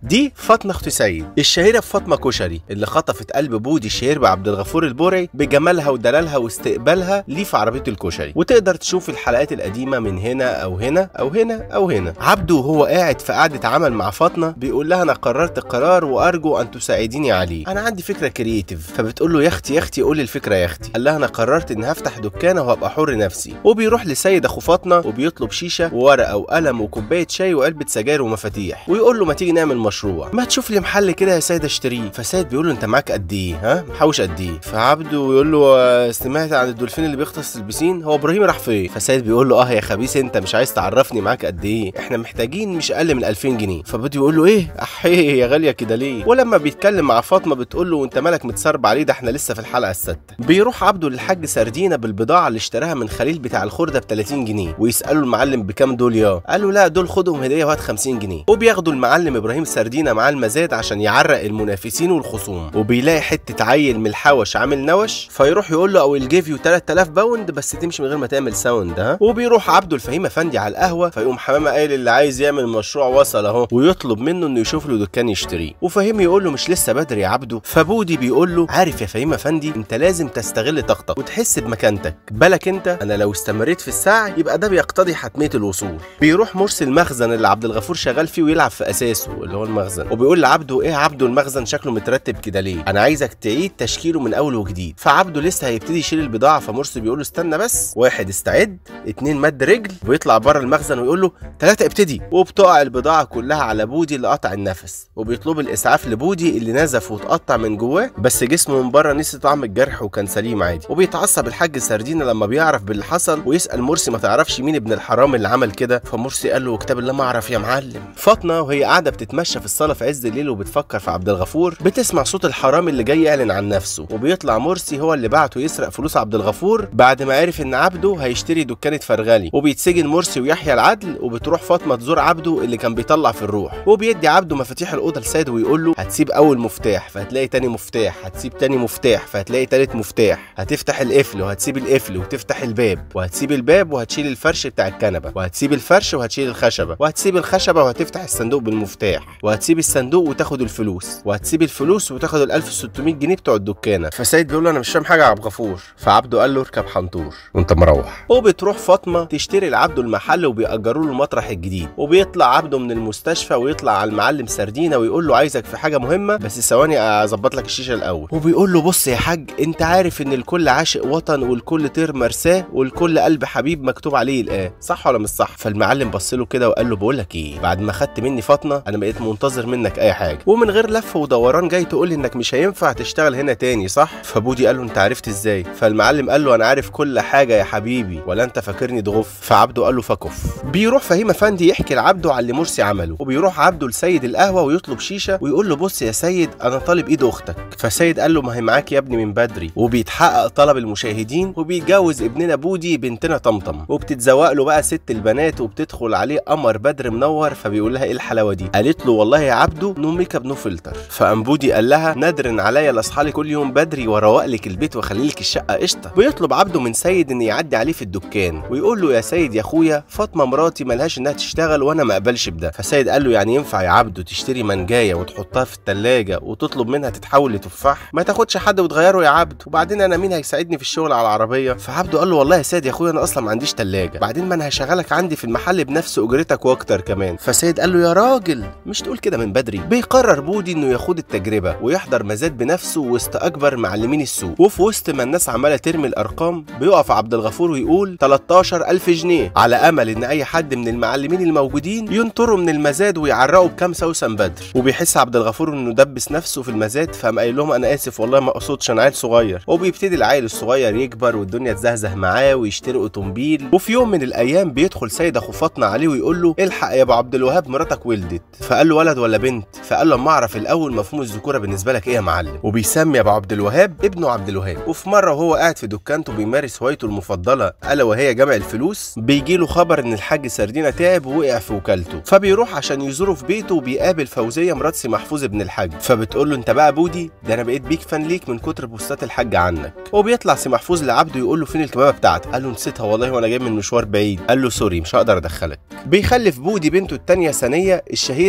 دي فاطمه اخت سيد الشهيره بفاطمه كشري اللي خطفت قلب بودي الشهير بعبد الغفور البرعي بجمالها ودلالها واستقبالها ليه في عربيه الكشري وتقدر تشوف الحلقات القديمه من هنا او هنا او هنا او هنا عبده وهو قاعد في قعده عمل مع فاطمه بيقول لها انا قررت قرار وارجو ان تساعديني عليه انا عندي فكره كرييتيف فبتقول له يا اختي يا اختي قولي الفكره يا اختي قال لها انا قررت اني هفتح دكانه وهبقى حر نفسي وبيروح لسيد اخو فاطمه وبيطلب شيشه وورقه وقلم وكوبايه شاي وعلبه سجاير ومفاتيح ويقول له ما تيجي نعمل مشروع ما تشوف لي محل كده يا سيد اشتريه فسيد بيقول له انت معاك قد ايه ها محوش قد ايه فعبده يقول له آه، سمعت عن الدولفين اللي بيغطس البسين هو ابراهيم راح فين فسيد بيقول له اه يا خبيث انت مش عايز تعرفني معاك قد ايه احنا محتاجين مش اقل من 2000 جنيه فبده يقول له ايه احيه يا غاليه كده ليه ولما بيتكلم مع فاطمه بتقول له انت مالك متسرب عليه ده احنا لسه في الحلقه السادسه بيروح عبده للحاج سردينه بالبضاعه اللي اشتراها من خليل بتاع الخرده ب 30 جنيه ويسالوا المعلم بكام دول يا قال له لا دول خدهم هديه وهات 50 جنيه وبياخدوا المعلم ابراهيم سردينه معاه المزاد عشان يعرق المنافسين والخصوم وبيلاقي حته عيل من الحوش عامل نوش فيروح يقول له او الجيف يو 3000 باوند بس تمشي من غير ما تعمل ساوند ها وبيروح عبده الفهيم افندي على القهوه فيقوم حمامه قايل اللي عايز يعمل مشروع وصل اهو ويطلب منه انه يشوف له دكان يشتريه وفهيم يقول له مش لسه بدري يا عبده فبودي بيقول له عارف يا فهيم افندي انت لازم تستغل طاقتك وتحس بمكانتك بالك انت انا لو استمريت في السعي يبقى ده بيقتضي حتميه الوصول بيروح مرسي المخزن اللي عبد الغفور شغال فيه ويلعب في اساسه اللي هو المخزن وبيقول لعبده ايه يا عبده المخزن شكله مترتب كده ليه انا عايزك تعيد تشكيله من اول وجديد فعبده لسه هيبتدي يشيل البضاعه فمرسي بيقول له استنى بس واحد استعد اتنين مد رجل ويطلع بره المخزن ويقول له ثلاثه ابتدي وبتقع البضاعه كلها على بودي اللي قطع النفس وبيطلب الاسعاف لبودي اللي نزف واتقطع من جواه بس جسمه من بره نسي طعم الجرح وكان سليم عادي وبيتعصب الحاج سردينه لما بيعرف باللي حصل ويسال مرسي ما تعرفش مين ابن الحرام اللي عمل كده فمرسي قال له كتاب الله ما اعرف يا معلم فاطمه وهي قاعده بتتمشى في الصاله في عز الليل وبتفكر في عبد الغفور بتسمع صوت الحرام اللي جاي يعلن عن نفسه وبيطلع مرسي هو اللي بعته يسرق فلوس عبد الغفور بعد ما عرف ان عبده هيشتري دكانه فرغلي وبيتسجن مرسي ويحيى العدل وبتروح فاطمه تزور عبده اللي كان بيطلع في الروح وبيدي عبده مفاتيح الاوضه لسيد ويقول له هتسيب اول مفتاح فهتلاقي تاني مفتاح هتسيب تاني مفتاح فهتلاقي تالت مفتاح هتفتح القفل وهتسيب القفل وتفتح الباب وهتسيب الباب وهتشيل الفرش بتاع الكنبه وهتسيب الفرش وهتشيل الخشبه وهتسيب الخشبه وهتفتح الصندوق بالمفتاح وهتسيب الصندوق وتاخد الفلوس وهتسيب الفلوس وتاخد ال 1600 جنيه بتوع الدكانه فسيد بيقول له انا مش فاهم حاجه يا عبد الغفور فعبده قال له اركب حنطور وانت مروح وبتروح فاطمه تشتري لعبده المحل وبيأجروا له المطرح الجديد وبيطلع عبده من المستشفى ويطلع على المعلم سردينه ويقول له عايزك في حاجه مهمه بس ثواني اظبط لك الشيشه الاول وبيقول له بص يا حاج انت عارف ان الكل عاشق وطن والكل طير مرساه والكل قلب حبيب مكتوب عليه الاه صح ولا مش صح فالمعلم بص له كده وقال له بقول لك ايه بعد ما خدت مني فاطمه انا بقيت منتظر منك اي حاجه ومن غير لف ودوران جاي تقول لي انك مش هينفع تشتغل هنا تاني صح فبودي قال له انت عرفت ازاي فالمعلم قال له انا عارف كل حاجه يا حبيبي ولا انت فاكرني ضغف فعبده قال له فكف بيروح فهيم افندي يحكي لعبده على اللي مرسي عمله وبيروح عبده لسيد القهوه ويطلب شيشه ويقول له بص يا سيد انا طالب ايد اختك فسيد قال له ما هي معاك يا ابني من بدري وبيتحقق طلب المشاهدين وبيتجوز ابننا بودي بنتنا طمطم وبتتزوق له بقى ست البنات وبتدخل عليه قمر بدر منور فبيقول لها ايه الحلاوه دي قالت له والله يا عبده نو ميك اب نو فلتر فقام بودي قال لها نادر عليا لاصحى لي كل يوم بدري واروق لك البيت واخلي لك الشقه قشطه بيطلب عبده من سيد ان يعدي عليه في الدكان ويقول له يا سيد يا اخويا فاطمه مراتي ملهاش انها تشتغل وانا ما اقبلش بده فسيد قال له يعني ينفع يا عبده تشتري منجايه وتحطها في التلاجة وتطلب منها تتحول لتفاح ما تاخدش حد وتغيره يا عبد وبعدين انا مين هيساعدني في الشغل على العربيه فعبده قال له والله يا سيد يا اخويا انا اصلا ما عنديش تلاجة بعدين ما انا هشغلك عندي في المحل بنفس اجرتك واكتر كمان فسيد قال له يا راجل مش تقول كده من بدري بيقرر بودي انه ياخد التجربه ويحضر مزاد بنفسه وسط اكبر معلمين السوق وفي وسط ما الناس عماله ترمي الارقام بيقف عبد الغفور ويقول 13000 جنيه على امل ان اي حد من المعلمين الموجودين ينطروا من المزاد ويعرقوا بكام سوسن بدر وبيحس عبد الغفور انه دبس نفسه في المزاد فقام قايل لهم انا اسف والله ما اقصدش انا عيل صغير وبيبتدي العيل الصغير يكبر والدنيا تزهزه معاه ويشتري اوتومبيل وفي يوم من الايام بيدخل سيد اخو فاطمه عليه ويقول له الحق يا ابو عبد الوهاب مراتك ولدت فقال له ولد ولا بنت فقال له اما اعرف الاول مفهوم الذكوره بالنسبه لك ايه يا معلم وبيسمي ابو عبد الوهاب ابنه عبد الوهاب وفي مره وهو قاعد في دكانته بيمارس هوايته المفضله الا وهي جمع الفلوس بيجي له خبر ان الحاج سردينه تعب ووقع في وكالته فبيروح عشان يزوره في بيته وبيقابل فوزيه مرات سي محفوظ ابن الحاج فبتقول له انت بقى بودي ده انا بقيت بيك فان ليك من كتر بوستات الحاج عنك وبيطلع سي محفوظ لعبده يقول له فين الكمامه بتاعتك قال له نسيتها والله وانا جاي من مشوار بعيد قال له سوري مش هقدر ادخلك بيخلف بودي بنته التانية ثانيه الشهيره بنيني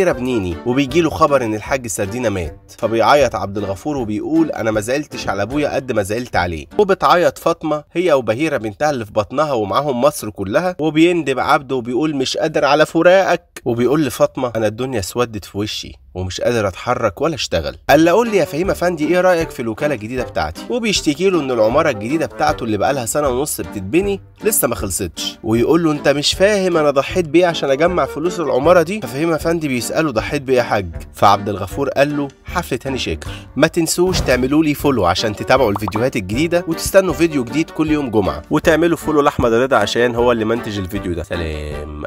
تاني وبيجيله خبر ان الحاج سردينة مات فبيعيط عبد الغفور وبيقول انا ما زعلتش على ابويا قد ما زعلت عليه وبتعيط فاطمه هي وبهيره بنتها اللي في بطنها ومعاهم مصر كلها وبيندب عبده وبيقول مش قادر على فراقك وبيقول لفاطمه انا الدنيا اسودت في وشي ومش قادر اتحرك ولا اشتغل قال قول لي يا فهيم افندي ايه رايك في الوكاله الجديده بتاعتي وبيشتكي له ان العماره الجديده بتاعته اللي بقالها سنه ونص بتتبني لسه ما خلصتش ويقول له انت مش فاهم انا ضحيت بيه عشان اجمع فلوس العماره دي ففهيم افندي بيساله ضحيت بيه يا حاج فعبد الغفور قال له حفله هاني شاكر ما تنسوش تعملوا لي فولو عشان تتابعوا الفيديوهات الجديده وتستنوا فيديو جديد كل يوم جمعه وتعملوا فولو لاحمد رضا عشان هو اللي منتج الفيديو ده سلام